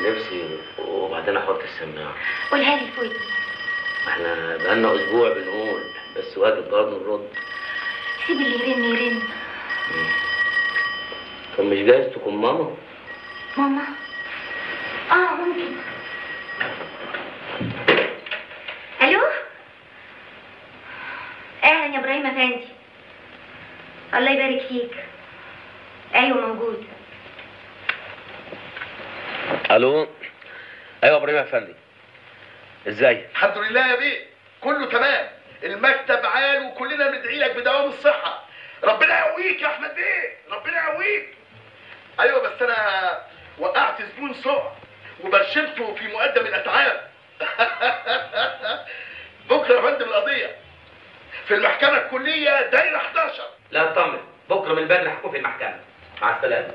نفسي وبعدين احط السماعه قولها لي في ودني احنا بقالنا اسبوع بنقول بس واجب برضه نرد سيب اللي يرن يرن طب مش جايز تكون ماما ماما اه ممكن الو اهلا يا ابراهيم افندي الله يبارك فيك ايوه موجود الو ايوه ابراهيم افندي ازاي الحمد لله يا بيه كله تمام المكتب عال وكلنا بندعي لك بدوام الصحة ربنا يقويك يا احمد بيه ربنا يقويك ايوه بس انا وقعت زبون سوء وبرشمته في مقدم الاتعاب بكره يا فندم القضية في المحكمة الكلية دايرة 11 لا اطمن بكره من بدري هكون في المحكمه مع السلامه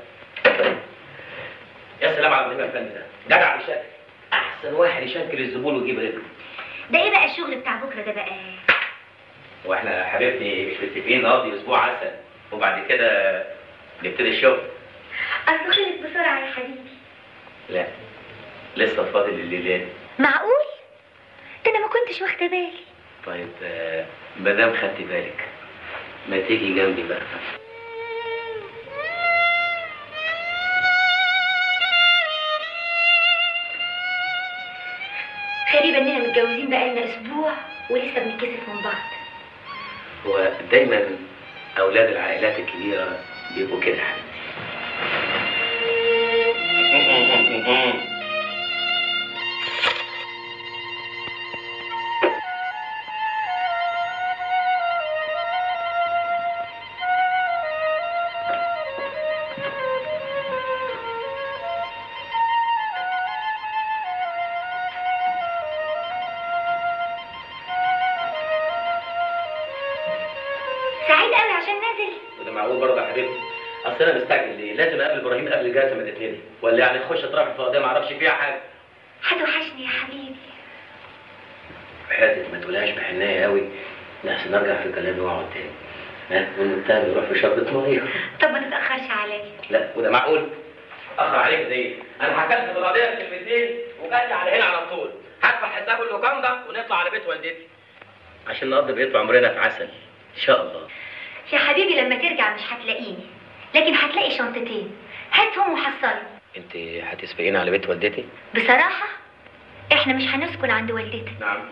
يا سلام على ابراهيم افندي ده جدع بشكل احسن واحد يشكل الزبون ويجيب رجله ده ايه بقى الشغل بتاع بكره ده بقى واحنا يا حبيبتي مش متفقين نقضي اسبوع عسل وبعد كده نبتدي الشغل اصل خلص بسرعه يا حبيبي لا لسه فاضل الليلين معقول ده انا ما كنتش واخده بالي طيب آه، مادام خدت بالك ما تيجي جنبي بقى غريبه اننا متجوزين بقالنا اسبوع ولسه بنتكسف من بعض هو دايما اولاد العائلات الكبيره بيبقوا كده يا حبيبتي سعيد قوي عشان نازل وده معقول برضه يا حبيبتي اصل انا مستعجل ليه لازم اقابل ابراهيم قبل الجلسه ما تتنهي ولا يعني تخش اترافع في قضيه ما اعرفش فيها حاجه هتوحشني يا حبيبي حياتك ما تقولهاش بحنايه قوي نحسن نرجع في كلامي واقعد تاني ها والمتهم يروح في شربة ميه طب ما تتاخرش عليا لا وده معقول اخر عليك زي انا هكلم في القضيه كلمتين وجاي على هنا على طول هدفع حساب اللوكاندا ونطلع على بيت والدتي عشان نقضي بقيت عمرنا في عسل ان شاء الله يا حبيبي لما ترجع مش هتلاقيني لكن هتلاقي شنطتين هاتهم وحصلهم انت هتسبقيني على بيت والدتي بصراحه احنا مش هنسكن عند والدتك نعم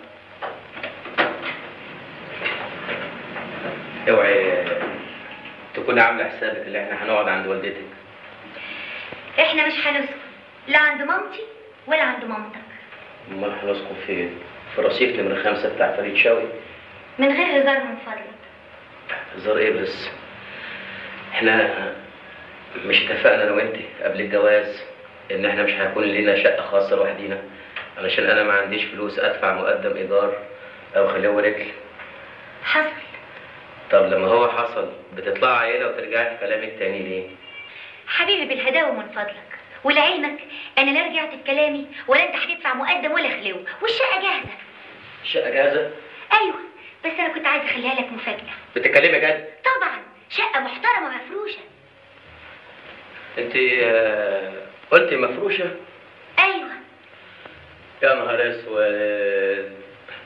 اوعي تكوني عامله حسابك اللي احنا هنقعد عند والدتك احنا مش هنسكن لا عند مامتي ولا عند مامتك امال هنسكن فين في رصيف نمرة خمسة بتاع فريد شوقي من غير هزار من فضلك هزار ايه بس احنا مش اتفقنا انا وانت قبل الجواز ان احنا مش هيكون لنا شقة خاصة لوحدينا علشان انا ما عنديش فلوس ادفع مقدم ايجار او خليه رجل حصل طب لما هو حصل بتطلع عيلة وترجعي في كلامك تاني ليه حبيبي بالهداوة من فضلك ولعلمك انا لا رجعت في كلامي ولا انت هتدفع مقدم ولا خلو والشقه جاهزه الشقة جاهزة ايوه بس انا كنت عايزه اخليها لك مفاجاه بتتكلمي جد طبعا شقه محترمه مفروشه انت آه، قلتي مفروشة ايوه يا نهار اسود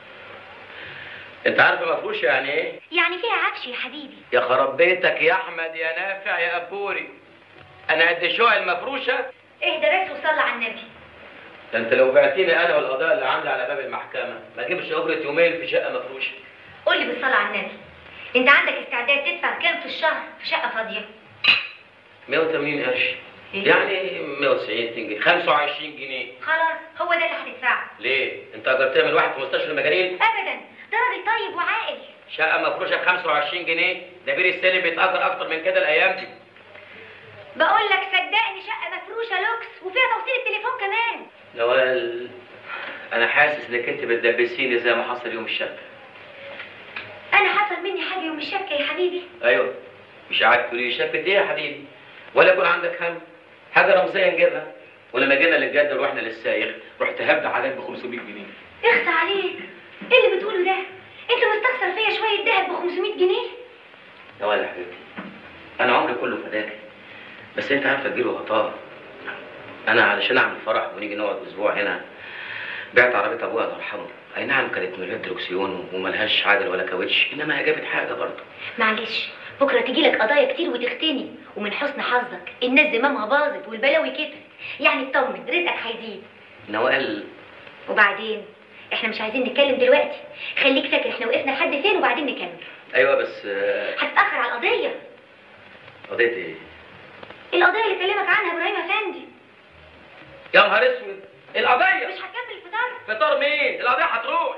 انت عارفه مفروشه يعني ايه يعني فيها عفش يا حبيبي يا خرب بيتك يا احمد يا نافع يا ابوري انا قد شوق المفروشه اهدى بس وصلي على النبي ده انت لو بعتني انا والقضاء اللي عندي على باب المحكمه ما اجيبش اجره يومين في شقه مفروشه قول لي بالصلاه على النبي انت عندك استعداد تدفع كام في الشهر في شقه فاضيه 180 قرش إيه؟ يعني 190 جنيه 25 جنيه خلاص هو ده اللي هتدفعه ليه انت اجرتها من واحد في مستشفى المجانين ابدا ده راجل طيب وعاقل شقه مفروشه ب 25 جنيه ده بير السلم بيتاجر اكتر من كده الايام دي بقول لك صدقني شقه مفروشه لوكس وفيها توصيل التليفون كمان نوال انا حاسس انك انت بتدبسيني زي ما حصل يوم الشبكه انا حصل مني حاجه يوم الشبكه يا حبيبي ايوه مش قاعد تقولي شبكه ايه يا حبيبي ولا يكون عندك هم حاجه رمزيه نجيبها ولما جينا للجد ورحنا للسايق رحت هبد عليك ب 500 جنيه اخصى عليك ايه اللي بتقوله ده انت مستخسر فيا شويه دهب ب 500 جنيه نوال يا حبيبتي انا عمري كله فداك بس انت عارفه تجيله غطاء انا علشان اعمل فرح ونيجي نقعد اسبوع هنا بعت عربيه ابوها الله يرحمه اي نعم كانت من غير دركسيون وملهاش عجل ولا كاوتش انما هي جابت حاجه برضه معلش بكره تجي لك قضايا كتير وتختني ومن حسن حظك الناس زمامها باظت والبلاوي كترت يعني اطمن رزقك هيزيد نوال وبعدين احنا مش عايزين نتكلم دلوقتي خليك فاكر احنا وقفنا لحد فين وبعدين نكمل ايوه بس آه، هتتاخر على القضيه قضيه ايه القضيه اللي كلمك عنها ابراهيم افندي يا نهار اسود القضيه مش هتكمل الفطار فطار مين القضيه هتروح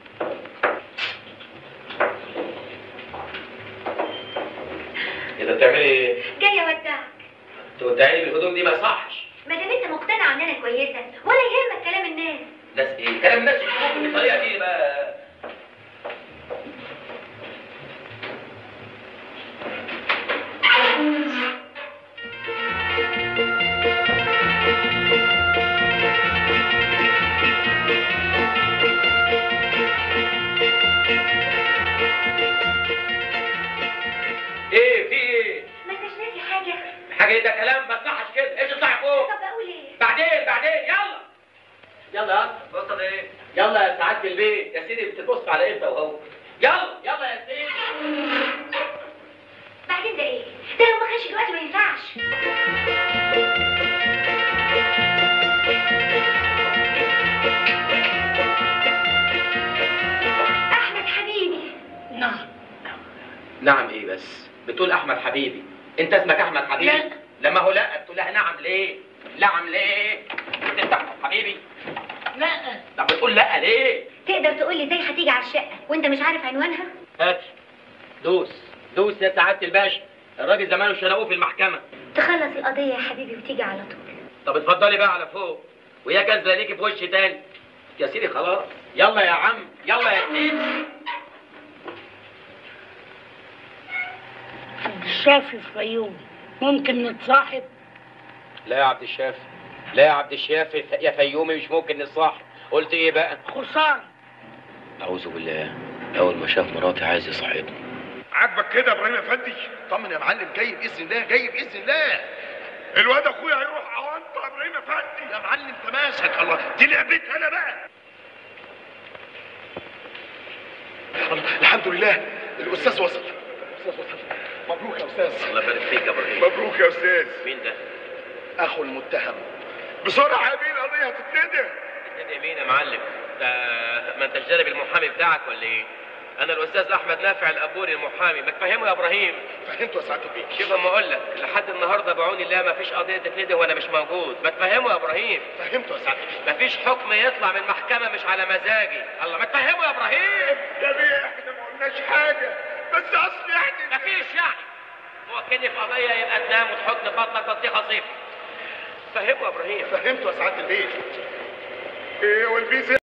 اذا بتعملي ايه جايه اودعك تودعيني بالهدوم دي ما يصحش ما دام انت مقتنع ان انا كويسه ولا يهمك كلام الناس ناس ايه كلام الناس يشوفوك بالطريقه دي بقى ايه في ايه ما انتش ناسي حاجه حاجه إيه ده كلام ما يصحش كده ايش اطلع فوق طب اقول ايه بعدين بعدين يلا يلا يا اسطى بص ايه يلا يا سعاده البيت يا سيدي بتبص على انت وهو يلا يلا يا سيدي بعدين ده ايه ده لو ما كانش دلوقتي ما ينفعش احمد حبيبي نعم نعم ايه بس بتقول احمد حبيبي انت اسمك احمد حبيبي لا. لما هو لا تقول لها نعم ليه نعم ليه انت احمد حبيبي لا طب بتقول لا ليه تقدر تقول لي ازاي هتيجي على الشقه وانت مش عارف عنوانها هات دوس دوس يا سعاده الباشا الراجل زمانه شنقوه في المحكمه تخلص القضيه يا حبيبي وتيجي على طول طب اتفضلي بقى على فوق ويا كذا ليكي في وش تاني يا سيدي خلاص يلا يا عم يلا يا سيدي عبد الشافي الفيوم ممكن نتصاحب لا يا عبد الشافي لا يا عبد الشافي يا فيومي مش ممكن نصاحب قلت ايه بقى خسارة اعوذ بالله اول ما شاف مراتي عايز يصاحبني عاجبك كده يا ابراهيم افندي طمن يا معلم جاي باذن الله جاي باذن الله الواد اخويا هيروح اوانطه يا ابراهيم افندي يا معلم تماسك الله دي لعبتي انا بقى الحمد لله الاستاذ وصل الاستاذ وصل مبروك يا استاذ الله يبارك فيك يا ابراهيم مبروك يا استاذ مين ده؟ اخو المتهم بسرعه يا بيه القضيه هتتندم اتنين مين يا معلم؟ ده ما انتش جانب المحامي بتاعك ولا ايه؟ انا الاستاذ احمد نافع الابوري المحامي ما تفهمه يا ابراهيم فهمتوا يا سعاده البيه شوف اما اقول لك لحد النهارده بعون الله ما فيش قضيه تتندم وانا مش موجود ما تفهمه يا ابراهيم فهمتوا يا سعاده البيه ما فيش حكم يطلع من محكمه مش على مزاجي الله ما تفهمه يا ابراهيم يا بيه احنا ما قلناش حاجه بس اصل يعني ما فيش يعني موكلني في قضيه يبقى تنام وتحط في بطنك بطيخه صيف فهمه يا ابراهيم فهمتوا يا سعاده البيه ايه والبيه